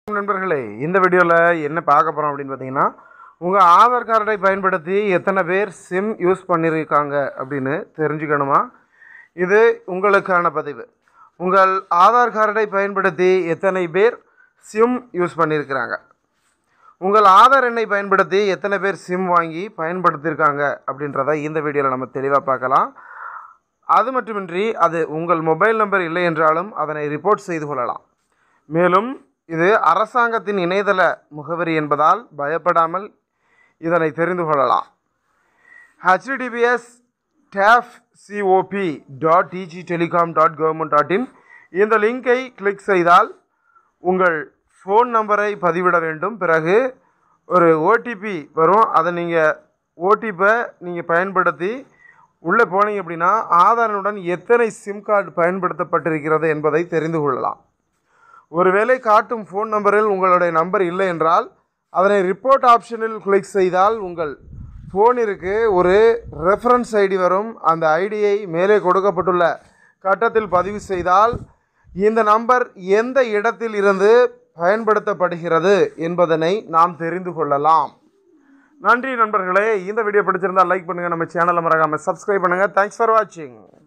நண்பர்களே இந்த வீடியோவில் என்ன பார்க்க போகிறோம் அப்படின்னு பார்த்தீங்கன்னா உங்கள் ஆதார் கார்டை பயன்படுத்தி எத்தனை பேர் சிம் யூஸ் பண்ணியிருக்காங்க அப்படின்னு தெரிஞ்சுக்கணுமா இது உங்களுக்கான பதிவு உங்கள் ஆதார் கார்டை பயன்படுத்தி எத்தனை பேர் சிம் யூஸ் பண்ணியிருக்கிறாங்க உங்கள் ஆதார் எண்ணை பயன்படுத்தி எத்தனை பேர் சிம் வாங்கி பயன்படுத்தியிருக்காங்க அப்படின்றத இந்த வீடியோவில் நம்ம தெளிவாக பார்க்கலாம் அது மட்டுமின்றி அது உங்கள் மொபைல் நம்பர் இல்லை என்றாலும் அதனை ரிப்போர்ட் செய்து கொள்ளலாம் மேலும் இது அரசாங்கத்தின் இணையதள முகவரி என்பதால் பயப்படாமல் இதனை தெரிந்து கொள்ளலாம் HTTPS TAF COP dot DG telecom dot government dot in இந்த லிங்கை கிளிக் செய்தால் உங்கள் ஃபோன் நம்பரை பதிவிட வேண்டும் பிறகு ஒரு ஓடிபி வரும் அதை நீங்கள் ஓடிபை நீங்கள் பயன்படுத்தி உள்ளே போனீங்க அப்படின்னா ஆதாரனுடன் எத்தனை சிம் கார்டு பயன்படுத்தப்பட்டிருக்கிறது என்பதை தெரிந்து கொள்ளலாம் ஒருவேளை காட்டும் ஃபோன் நம்பரில் உங்களுடைய நம்பர் இல்லை என்றால் அதனை ரிப்போர்ட் ஆப்ஷனில் கிளிக் செய்தால் உங்கள் ஃபோனிற்கு ஒரு ரெஃபரன்ஸ் ஐடி வரும் அந்த ஐடியை மேலே கொடுக்கப்பட்டுள்ள கட்டத்தில் பதிவு செய்தால் இந்த நம்பர் எந்த இடத்தில் இருந்து பயன்படுத்தப்படுகிறது என்பதனை நாம் தெரிந்து கொள்ளலாம் நன்றி நண்பர்களே இந்த வீடியோ பிடிச்சிருந்தால் லைக் பண்ணுங்கள் நம்ம சேனலை மறக்காமல் சப்ஸ்கிரைப் பண்ணுங்கள் தேங்க்ஸ் ஃபார் வாட்சிங்